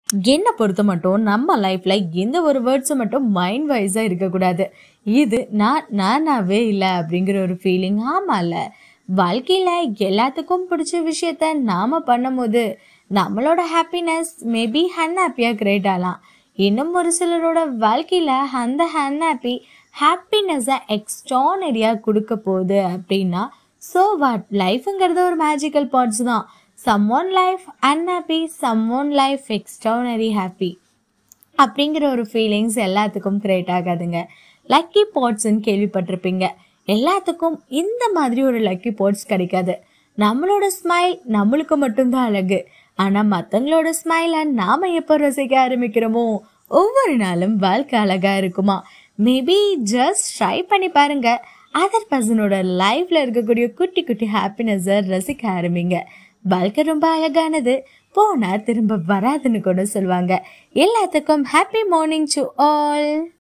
என்னை பொறுத்த மட்டும் நம்ம லைஃப்ல எந்த ஒரு வேர்ட்ஸும் மட்டும் மைண்ட் வைஸா இருக்கக்கூடாது இது நான் நானாவே இல்லை அப்படிங்கிற ஒரு ஃபீலிங் ஆமால வாழ்க்கையில எல்லாத்துக்கும் பிடிச்ச விஷயத்த நாம பண்ணும்போது நம்மளோட ஹாப்பினஸ் மேபி அன்ஹாப்பியா கிரியேட் ஆகலாம் இன்னும் ஒரு சிலரோட வாழ்க்கையில அந்த அன்ஹாப்பி ஹாப்பினஸை எக்ஸ்ட்ரானரியா கொடுக்க போகுது அப்படின்னா ஸோ வாட் லைஃப்ங்கிறது ஒரு மேஜிக்கல் பார்ட்ஸ் தான் some one life unhappy some one life extraordinary happy அப்படிங்கிற ஒரு ஃபீலிங்ஸ் எல்லாத்துக்கும் கிரியேட் ஆகாதுங்க லக்கி பாட்ஸ்ன்னு கேள்விப்பட்டிருப்பீங்க எல்லாத்துக்கும் இந்த மாதிரி ஒரு லக்கி பாட்ஸ் கிடைக்காது நம்மளோட ஸ்மைல் நம்மளுக்கு மட்டும்தான் அழகு ஆனா மற்றவங்களோட ஸ்மைலை நாம எப்போ ரசிக்க ஆரம்பிக்கிறோமோ ஒவ்வொரு நாளும் வாழ்க்கை அழகா இருக்குமா மேபி ஜஸ்ட் ட்ரை பண்ணி பாருங்க அதர் பர்சனோட லைஃப்ல இருக்கக்கூடிய குட்டி குட்டி ஹாப்பினஸை ரசிக்க ஆரம்பிங்க வாழ்க்கை ரொம்ப அழகானது போனா திரும்ப வராதுன்னு கூட சொல்லுவாங்க எல்லாத்துக்கும் ஹாப்பி மார்னிங் டு ஆல்